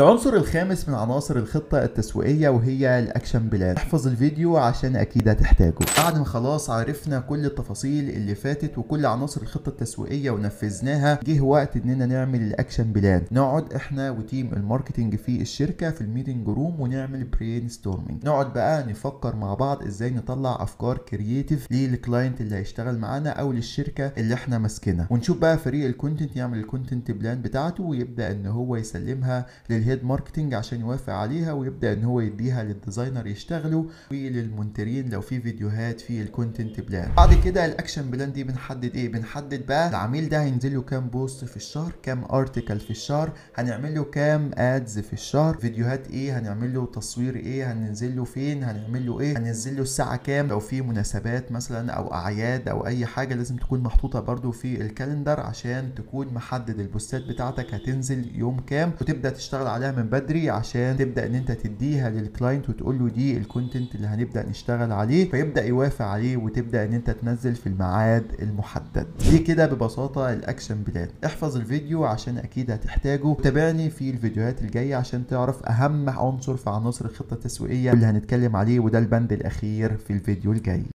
العنصر الخامس من عناصر الخطة التسويقية وهي الاكشن بلان احفظ الفيديو عشان اكيد هتحتاجه بعد ما خلاص عرفنا كل التفاصيل اللي فاتت وكل عناصر الخطة التسويقية ونفذناها جه وقت اننا نعمل الاكشن بلان نقعد احنا وتيم الماركتنج في الشركة في الميتنج روم ونعمل برين ستورمنج نقعد بقى نفكر مع بعض ازاي نطلع افكار كرييتيف للكلاينت اللي هيشتغل معانا او للشركة اللي احنا ماسكينها ونشوف بقى فريق الكونتنت يعمل الكونتنت بلان بتاعته ويبدا ان هو يسلمها للهيد ماركتنج عشان يوافق عليها ويبدا ان هو يديها للديزاينر يشتغلوا وللمونترين لو في فيديوهات في الكونتنت بلان بعد كده الاكشن بلان دي بنحدد ايه بنحدد بقى العميل ده هينزل له كام بوست في الشهر كام ارتكل في الشهر هنعمل له كام ادز في الشهر فيديوهات ايه هنعمل له تصوير ايه هننزل له فين هنعمل له ايه هننزل له الساعه كام لو في مناسبات مثلا او اعياد او اي حاجه لازم تكون محطوطه برده في الكالندر عشان تكون محدد البوستات بتاعتك هتنزل يوم كام وتبدا تشتغل عليها من بدري عشان تبدا ان انت تديها للكلاينت وتقول له دي الكونتنت اللي هنبدا نشتغل عليه فيبدا يوافق عليه وتبدا ان انت تنزل في الميعاد المحدد دي كده ببساطه الاكشن بلان احفظ الفيديو عشان اكيد هتحتاجه وتابعني في الفيديوهات الجايه عشان تعرف اهم عنصر في عناصر الخطه التسويقيه اللي هنتكلم عليه وده البند الاخير في الفيديو الجاي